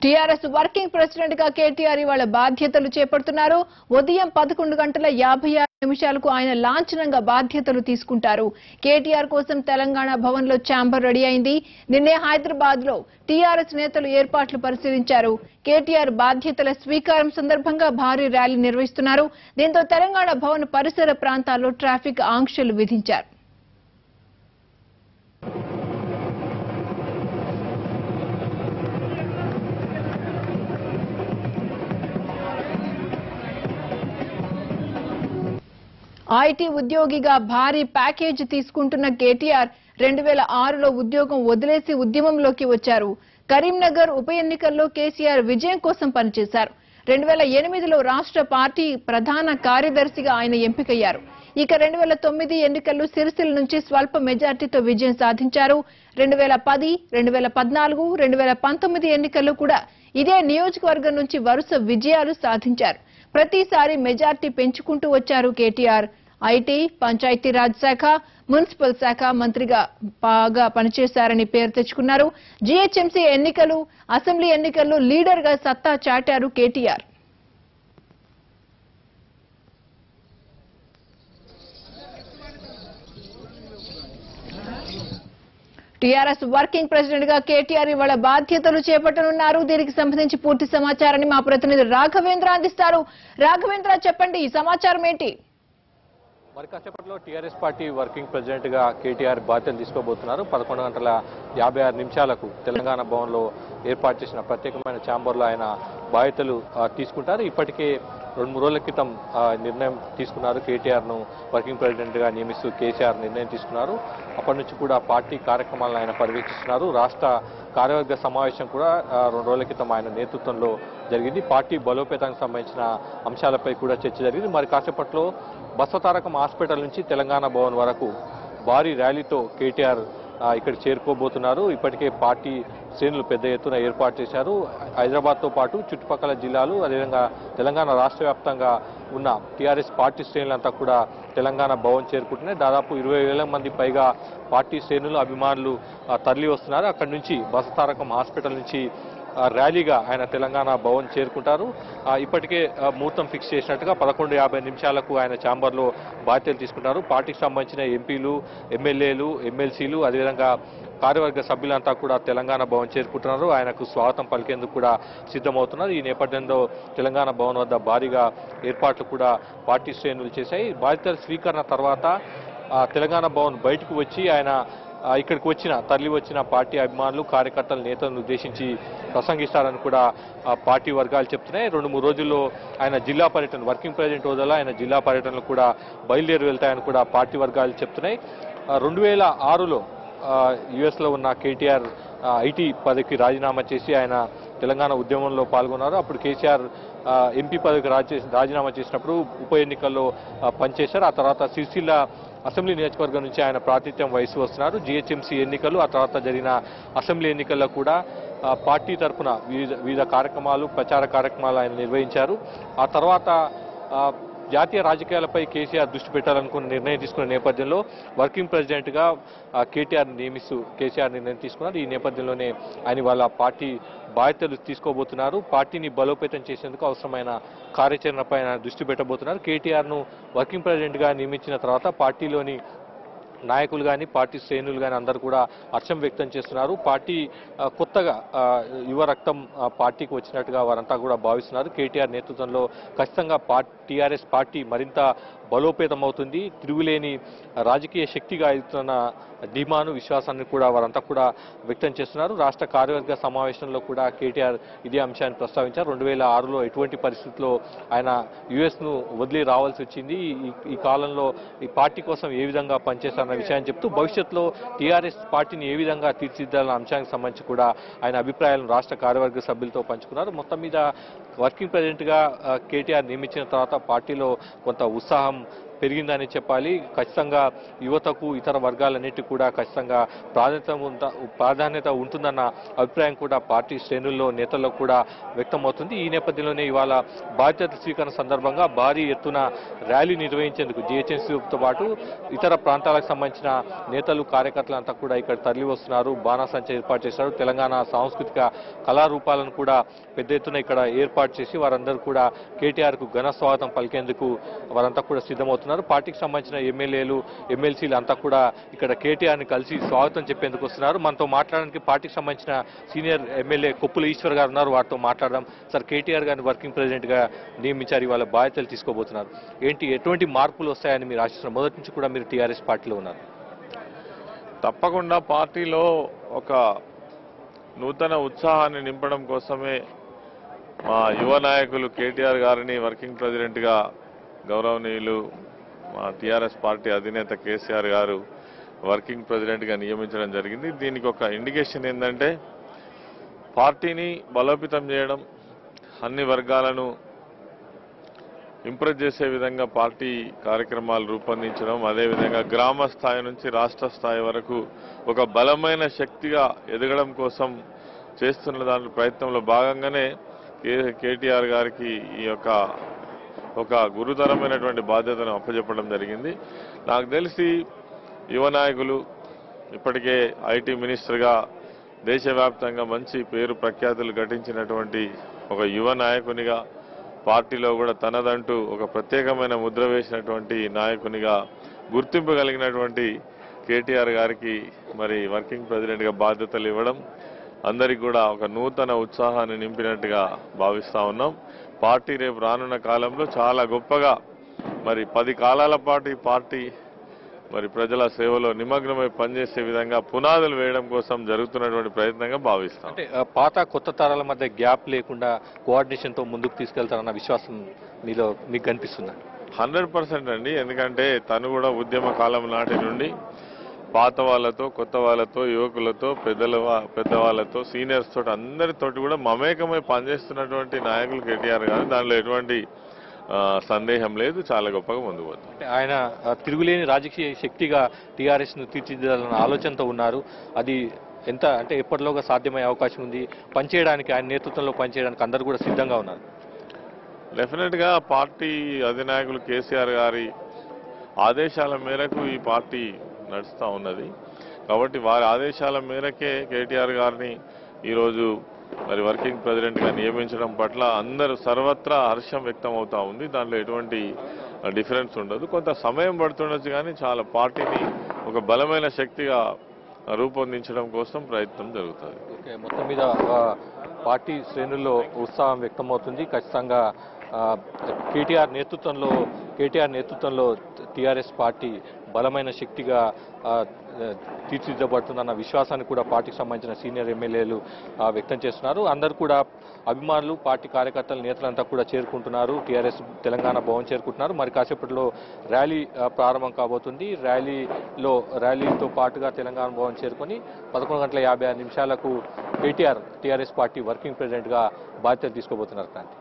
TRS working president గా కేటీఆర్ ఇవాళ బాధ్యతలు చేపడుతున్నారు ఉదయం పదకొండు గంటల యాభై ఆరు నిమిషాలకు ఆయన లాంఛనంగా బాధ్యతలు తీసుకుంటారు కేటీఆర్ కోసం తెలంగాణ భవన్ లో ఛాంబర్ రెడీ అయింది నిన్నే హైదరాబాద్ లో టీఆర్ఎస్ నేతలు ఏర్పాట్లు పరిశీలించారు కేటీఆర్ బాధ్యతల స్వీకారం సందర్భంగా భారీ ర్యాలీ నిర్వహిస్తున్నారు దీంతో తెలంగాణ భవన్ పరిసర ప్రాంతాల్లో ట్రాఫిక్ ఆంక్షలు విధించారు ఐటీ ఉద్యోగిగా భారీ ప్యాకేజ్ తీసుకుంటున్న కేటీఆర్ రెండు వేల ఆరులో ఉద్యోగం వదిలేసి ఉద్యమంలోకి వచ్చారు కరీంనగర్ ఉప ఎన్నికల్లో కేసీఆర్ విజయం కోసం పనిచేశారు రెండు వేల ఎనిమిదిలో రాష్ట్ర పార్టీ ప్రధాన కార్యదర్శిగా ఆయన ఎంపికయ్యారు ఇక రెండు వేల తొమ్మిది ఎన్నికల్లో సిరిసిల్ల నుంచి స్వల్ప మెజార్టీతో విజయం సాధించారు రెండు వేల పది రెండు వేల పద్నాలుగు రెండు వేల పంతొమ్మిది ఎన్నికల్లో కూడా ఇదే నియోజకవర్గం నుంచి వరుస విజయాలు సాధించారు ప్రతిసారి మెజార్టీ పెంచుకుంటూ వచ్చారు కేటీఆర్ ఐటీ పంచాయతీరాజ్ శాఖ మున్సిపల్ శాఖ మంత్రిగా బాగా పనిచేశారని పేరు తెచ్చుకున్నారు జీహెచ్ఎంసీ ఎన్నికలు అసెంబ్లీ ఎన్నికల్లో లీడర్ గా సత్తా చాటారు కేటీఆర్ టీఆర్ఎస్ వర్కింగ్ ప్రెసిడెంట్ గా కేటీఆర్ ఇవాళ బాధ్యతలు చేపట్టనున్నారు దీనికి సంబంధించి పూర్తి సమాచారాన్ని మా ప్రతినిధి రాఘవేంద్ర అందిస్తారు రాఘవేంద్ర చెప్పండి ఈ సమాచారం ఏంటి మరి కాసేపట్లో టీఆర్ఎస్ పార్టీ వర్కింగ్ ప్రెసిడెంట్ గా కేటీఆర్ బాధ్యతలు తీసుకోబోతున్నారు పదకొండు గంటల యాభై ఆరు నిమిషాలకు తెలంగాణ భవన్లో ఏర్పాటు చేసిన ప్రత్యేకమైన ఛాంబర్లో ఆయన బాధ్యతలు ఆ, తీసుకుంటారు ఇప్పటికే రెండు మూడు రోజుల క్రితం ఆ, నిర్ణయం తీసుకున్నారు కేటీఆర్ ను వర్కింగ్ ప్రెసిడెంట్ గా నియమిస్తూ కేసీఆర్ నిర్ణయం తీసుకున్నారు అప్పటి నుంచి కూడా పార్టీ కార్యక్రమాలను ఆయన పర్యవేక్షిస్తున్నారు రాష్ట్ర కార్యవర్గ సమావేశం కూడా ఆ, రెండు రోజుల క్రితం ఆయన నేతృత్వంలో జరిగింది పార్టీ బలోపేతానికి సంబంధించిన అంశాలపై కూడా చర్చ జరిగింది మరి కాసేపట్లో బసవతారకం హాస్పిటల్ నుంచి తెలంగాణ భవన్ వరకు భారీ ర్యాలీతో కేటీఆర్ ఆ, ఇక్కడ చేరుకోబోతున్నారు ఇప్పటికే పార్టీ శ్రేణులు పెద్ద ఎత్తున ఏర్పాటు చేశారు హైదరాబాద్తో పాటు చుట్టుపక్కల జిల్లాలు అదేవిధంగా తెలంగాణ రాష్ట్ర వ్యాప్తంగా ఉన్న టీఆర్ఎస్ పార్టీ శ్రేణులంతా కూడా తెలంగాణ భవన్ చేరుకుంటున్నాయి దాదాపు ఇరవై వేల మంది పైగా పార్టీ శ్రేణులు అభిమానులు ఆ, తరలి వస్తున్నారు అక్కడి నుంచి బసతారకం హాస్పిటల్ నుంచి ఆ, ర్యాలీగా ఆయన తెలంగాణ భవన్ చేరుకుంటారు ఆ, ఇప్పటికే ఆ, ముహూర్తం ఫిక్స్ చేసినట్టుగా పదకొండు యాభై నిమిషాలకు ఆయన ఛాంబర్లో బాధ్యతలు తీసుకుంటారు పార్టీకి సంబంధించిన ఎంపీలు ఎమ్మెల్యేలు ఎమ్మెల్సీలు అదేవిధంగా కార్యవర్గ సభ్యులంతా కూడా తెలంగాణ భవన్ చేరుకుంటున్నారు ఆయనకు స్వాగతం పలికేందుకు కూడా సిద్ధమవుతున్నారు ఈ నేపథ్యంలో తెలంగాణ భవన్ వద్ద భారీగా ఏర్పాట్లు కూడా పార్టీ శ్రేణులు చేశాయి బాధ్యతల స్వీకరణ తర్వాత ఆ, తెలంగాణ భవన్ బయటకు వచ్చి ఆయన ఆ, ఇక్కడికి వచ్చిన తరలి వచ్చిన పార్టీ అభిమానులు కార్యకర్తల నేతలను ఉద్దేశించి ప్రసంగిస్తారని కూడా ఆ, పార్టీ వర్గాలు చెప్తున్నాయి రెండు మూడు రోజుల్లో ఆయన జిల్లా పర్యటన వర్కింగ్ ప్రెసిడెంట్ హోదాలో ఆయన జిల్లా పర్యటనలు కూడా బయలుదేరి వెళ్తాయని కూడా పార్టీ వర్గాలు చెప్తున్నాయి ఆ, రెండు వేల ఆరులో యుఎస్లో ఉన్న కేటీఆర్ ఐటీ పదవికి రాజీనామా చేసి ఆయన తెలంగాణ ఉద్యమంలో పాల్గొన్నారు అప్పుడు కేసీఆర్ ఆ, ఎంపీ పదవికి రాజీ రాజీనామా చేసినప్పుడు ఉప ఎన్నికల్లో ఆ, పనిచేశారు ఆ తర్వాత సిరిసిల్ల అసెంబ్లీ నియోజకవర్గం నుంచి ఆయన ప్రాతినిధ్యం వహిస్తూ వస్తున్నారు జిహెచ్ఎంసీ ఎన్నికలు ఆ తర్వాత జరిగిన అసెంబ్లీ ఎన్నికల్లో కూడా ఆ, పార్టీ తరఫున వివిధ వివిధ కార్యక్రమాలు ప్రచార కార్యక్రమాలు ఆయన నిర్వహించారు ఆ తర్వాత ఆ, జాతీయ రాజకీయాలపై కేసీఆర్ దృష్టి పెట్టాలనుకున్న నిర్ణయం తీసుకున్న నేపథ్యంలో వర్కింగ్ ప్రెసిడెంట్ గా ఆ, కేటీఆర్ నియమిస్తూ కేసీఆర్ నిర్ణయం తీసుకున్నారు ఈ నేపథ్యంలోనే ఆయన వాళ్ళ పార్టీ బాధ్యతలు తీసుకోబోతున్నారు పార్టీని బలోపేతం చేసేందుకు అవసరమైన కార్యాచరణపై ఆయన దృష్టి పెట్టబోతున్నారు కేటీఆర్ ను వర్కింగ్ ప్రెసిడెంట్ గా నియమించిన తర్వాత పార్టీలోని నాయకులు కానీ పార్టీ శ్రేణులు కానీ అందరూ కూడా హర్షం వ్యక్తం చేస్తున్నారు పార్టీ ఆ, కొత్తగా ఆ, యువ రక్తం ఆ, పార్టీకి వచ్చినట్టుగా వారంతా కూడా భావిస్తున్నారు కేటీఆర్ నేతృత్వంలో ఖచ్చితంగా టీఆర్ఎస్ పార్టీ మరింత బలోపేతం అవుతుంది తిరుగులేని రాజకీయ శక్తిగా ఎదుగుతున్న ధీమాను విశ్వాసాన్ని కూడా వారంతా కూడా వ్యక్తం చేస్తున్నారు రాష్ట్ర కార్యవర్గ సమావేశంలో కూడా కేటీఆర్ ఇదే అంశాన్ని ప్రస్తావించారు రెండు వేల ఆరులో ఎటువంటి పరిస్థితుల్లో ఆయన యుఎస్ ను వదిలి రావాల్సి వచ్చింది ఈ- ఈ కాలంలో ఈ పార్టీ కోసం ఏ విధంగా పనిచేస్తారన్న విషయాన్ని చెప్తూ భవిష్యత్తులో టీఆర్ఎస్ పార్టీని ఏ విధంగా తీర్చిదిద్దాలన్న అంశానికి సంబంధించి కూడా ఆయన అభిప్రాయాలను రాష్ట్ర కార్యవర్గ సభ్యులతో పంచుకున్నారు మొత్తం మీద వర్కింగ్ ప్రెసిడెంట్ గా ఆ, కేటీఆర్ నియమించిన తర్వాత పార్టీలో కొంత ఉత్సాహం పెరిగిందని చెప్పాలి ఖచ్చితంగా యువతకు ఇతర వర్గాలన్నిటికీ కూడా ఖచ్చితంగా ప్రాధాన్యత ఉంద- ప్రాధాన్యత ఉంటుందన్న అభిప్రాయం కూడా పార్టీ శ్రేణుల్లో నేతల్లో కూడా వ్యక్తమవుతుంది ఈ నేపథ్యంలోనే ఇవాళ బాధ్యత స్వీకరణ సందర్భంగా భారీ ఎత్తున ర్యాలీ నిర్వహించేందుకు జిహెచ్ఎంసీతో పాటు ఇతర ప్రాంతాలకు సంబంధించిన నేతలు కార్యకర్తలు అంతా కూడా ఇక్కడ తరలి వస్తున్నారు బాణాసంచ ఏర్పాటు చేశారు తెలంగాణ సాంస్కృతిక కళారూపాలను కూడా పెద్ద ఎత్తున ఇక్కడ ఏర్పాటు చేసి వారందరూ కూడా కేటీఆర్ కు ఘన స్వాగతం పలికేందుకు వారంతా కూడా సిద్ధమవుతున్నారు పార్టీకి సంబంధించిన ఎమ్మెల్యేలు ఎమ్మెల్సీలు అంతా కూడా ఇక్కడ కేటీఆర్ ని కలిసి స్వాగతం చెప్పేందుకు వస్తున్నారు మనతో మాట్లాడడానికి పార్టీకి సంబంధించిన సీనియర్ ఎమ్మెల్యే కొప్పుల ఈశ్వర్ గారు ఉన్నారు వారితో మాట్లాడదాం సార్ కేటీఆర్ గారిని వర్కింగ్ ప్రెసిడెంట్ గా నియమించారు ఇవాళ బాధ్యతలు తీసుకోబోతున్నారు ఏంటి ఎటువంటి మార్పులు వస్తాయని మీరు ఆశిస్తున్నారు మొదటి నుంచి కూడా మీరు టీఆర్ఎస్ పార్టీలో ఉన్నారు తప్పకుండా పార్టీలో ఒక నూతన ఉత్సాహాన్ని నింపడం కోసమే మా యువ నాయకులు కేటీఆర్ గారిని వర్కింగ్ ప్రెసిడెంట్గా గౌరవనీయులు మా టీఆర్ఎస్ పార్టీ అధినేత కేసీఆర్ గారు వర్కింగ్ ప్రెసిడెంట్గా నియమించడం జరిగింది దీనికి ఒక ఇండికేషన్ ఏంటంటే పార్టీని బలోపేతం చేయడం అన్ని వర్గాలను ఇంప్రెస్ చేసే విధంగా పార్టీ కార్యక్రమాలు రూపొందించడం అదేవిధంగా గ్రామ స్థాయి నుంచి రాష్ట్ర స్థాయి వరకు ఒక బలమైన శక్తిగా ఎదగడం కోసం చేస్తున్న దాని ప్రయత్నంలో భాగంగానే కే కేటీఆర్ గారికి ఈ యొక్క ఒక గురుతరమైనటువంటి బాధ్యతను అప్పచెప్పడం జరిగింది నాకు తెలిసి యువ నాయకులు ఇప్పటికే ఐటీ మినిస్టర్గా దేశవ్యాప్తంగా మంచి పేరు ప్రఖ్యాతులు ఘటించినటువంటి ఒక యువ నాయకునిగా పార్టీలో కూడా తనదంటూ ఒక ప్రత్యేకమైన ముద్ర వేసినటువంటి నాయకునిగా గుర్తింపు కలిగినటువంటి కేటీఆర్ గారికి మరి వర్కింగ్ ప్రెసిడెంట్గా బాధ్యతలు ఇవ్వడం అందరికి కూడా ఒక నూతన ఉత్సాహాన్ని నింపినట్టుగా భావిస్తా ఉన్నాం పార్టీ రేపు రానున్న కాలంలో చాలా గొప్పగా మరి పది కాలాల పాటు ఈ పార్టీ మరి ప్రజల సేవలో నిమగ్నమై పనిచేసే విధంగా పునాదులు వేయడం కోసం జరుగుతున్నటువంటి ప్రయత్నంగా భావిస్తాం అంటే ఆ, పాత కొత్త తరాల మధ్య గ్యాప్ లేకుండా కోఆర్డినేషన్ తో ముందుకు తీసుకెళ్తారన్న విశ్వాసం మీలో మీకు కనిపిస్తుందా హండ్రెడ్ పర్సెంట్ అండి ఎందుకంటే తను కూడా ఉద్యమ కాలం నాటి నుండి పాత వాళ్ళతో కొత్త వాళ్ళతో యువకులతో పెద్దల వా- పెద్దవాళ్ళతో సీనియర్స్ తోటి అందరితోటి కూడా మమేకమై పనిచేస్తున్నటువంటి నాయకులు కేటీఆర్ గారు దానిలో ఎటువంటి ఆ, సందేహం లేదు చాలా గొప్పగా ముందుకు పోతుంది అంటే ఆయన ఆ, తిరుగులేని రాజకీయ శక్తిగా టీఆర్ఎస్ ను తీర్చిదిద్దాలన్న ఆలోచనతో ఉన్నారు అది ఎంత అంటే ఎప్పటిలోగా సాధ్యమయ్యే అవకాశం ఉంది పనిచేయడానికి ఆయన నేతృత్వంలో పనిచేయడానికి అందరూ కూడా సిద్ధంగా ఉన్నారు డెఫినెట్ గా పార్టీ అధినాయకులు కేసీఆర్ గారి ఆదేశాల మేరకు ఈ పార్టీ నడుస్తూ ఉన్నది కాబట్టి వారి ఆదేశాల మేరకే కేటీఆర్ గారిని ఈరోజు మరి వర్కింగ్ ప్రెసిడెంట్ గా నియమించడం పట్ల అందరూ సర్వత్రా హర్షం వ్యక్తం అవుతా ఉంది దాంట్లో ఎటువంటి డిఫరెన్స్ ఉండదు కొంత సమయం పడుతుండొచ్చు కానీ చాలా పార్టీని ఒక బలమైన శక్తిగా రూపొందించడం కోసం ప్రయత్నం జరుగుతుంది ఓకే మొత్తం మీద ఆ, పార్టీ శ్రేణుల్లో ఉత్సాహం వ్యక్తమవుతుంది ఖచ్చితంగా ఆ, కేటీఆర్ నేతృత్వంలో కేటీఆర్ నేతృత్వంలో టీఆర్ఎస్ పార్టీ బలమైన శక్తిగా ఆ, తీర్చిదిద్దబడుతుందన్న విశ్వాసాన్ని కూడా పార్టీకి సంబంధించిన సీనియర్ ఎమ్మెల్యేలు ఆ, వ్యక్తం చేస్తున్నారు అందరూ కూడా అభిమానులు పార్టీ కార్యకర్తలు నేతలంతా కూడా చేరుకుంటున్నారు టీఆర్ఎస్ తెలంగాణ భవన్ చేరుకుంటున్నారు మరి కాసేపట్లో ర్యాలీ ఆ, ప్రారంభం కాబోతుంది ర్యాలీలో ర్యాలీతో పాటుగా తెలంగాణ భవన్ చేరుకొని పదకొండు గంటల యాభై ఆరు నిమిషాలకు కేటీఆర్ టీఆర్ఎస్ పార్టీ వర్కింగ్ ప్రెసిడెంట్గా బాధ్యతలు తీసుకోబోతున్నారు క్రాంతి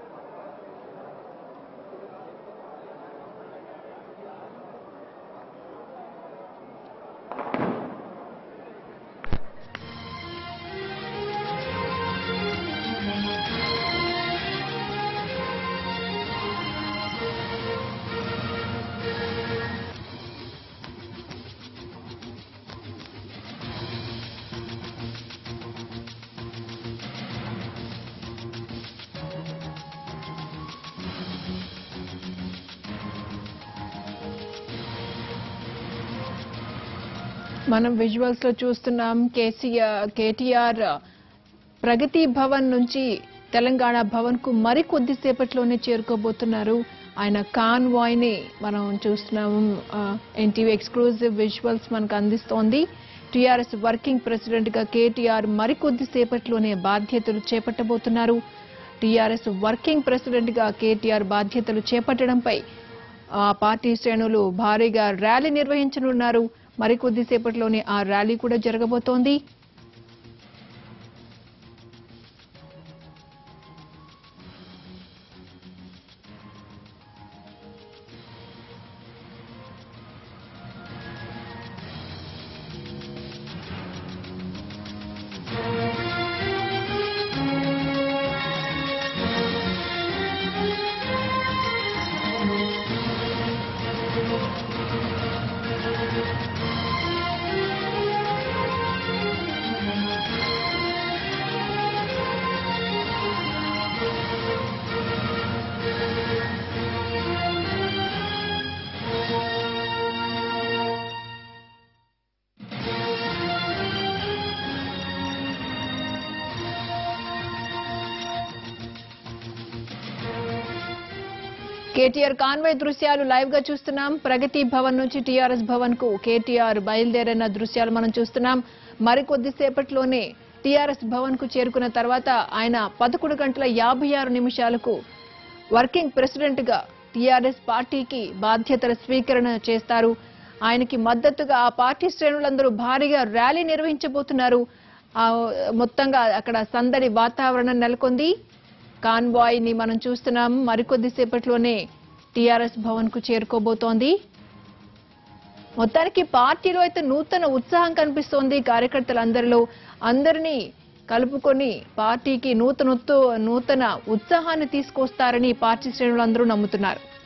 మనం విజువల్స్ లో చూస్తున్నాం కేసీఆర్ కేటీఆర్ ప్రగతి భవన్ నుంచి తెలంగాణ భవన్ కు మరి కొద్దిసేపట్లోనే చేరుకోబోతున్నారు ఆయన కాన్వాయ్ ని మనం చూస్తున్నాము ఎన్టీవీ ఎక్స్క్లూజివ్ విజువల్స్ మనకు అందిస్తోంది టీఆర్ఎస్ వర్కింగ్ ప్రెసిడెంట్ గా కేటీఆర్ మరికొద్దిసేపట్లోనే బాధ్యతలు చేపట్టబోతున్నారు టీఆర్ఎస్ వర్కింగ్ ప్రెసిడెంట్ గా కేటీఆర్ బాధ్యతలు చేపట్టడంపై ఆ పార్టీ శ్రేణులు భారీగా ర్యాలీ నిర్వహించనున్నారు మరికొద్దిసేపట్లోనే ఆ ర్యాలీ కూడా జరగబోతోంది కేటీఆర్ కాన్వాయ్ దృశ్యాలు లైవ్ గా చూస్తున్నాం ప్రగతి భవన్ నుంచి టీఆర్ఎస్ భవన్ కు కేటీఆర్ బయలుదేరిన దృశ్యాలు మనం చూస్తున్నాం మరికొద్ది సేపట్లోనే టీఆర్ఎస్ భవన్ కు చేరుకున్న తర్వాత ఆయన పదకొండు గంటల యాభై ఆరు నిమిషాలకు వర్కింగ్ ప్రెసిడెంట్ గా టీఆర్ఎస్ పార్టీకి బాధ్యతల స్వీకరణ చేస్తారు ఆయనకి మద్దతుగా ఆ పార్టీ శ్రేణులందరూ భారీగా ర్యాలీ నిర్వహించబోతున్నారు ఆ, మొత్తంగా అక్కడ సందడి వాతావరణం నెలకొంది కాన్వాయ్ ని మనం చూస్తున్నాం మరికొద్ది సేపట్లోనే టీఆర్ఎస్ భవన్ కు చేరుకోబోతోంది మొత్తానికి పార్టీలో అయితే నూతన ఉత్సాహం కనిపిస్తోంది కార్యకర్తలందరిలో అందరినీ కలుపుకొని పార్టీకి నూతన నూతన ఉత్సాహాన్ని తీసుకొస్తారని పార్టీ శ్రేణులందరూ నమ్ముతున్నారు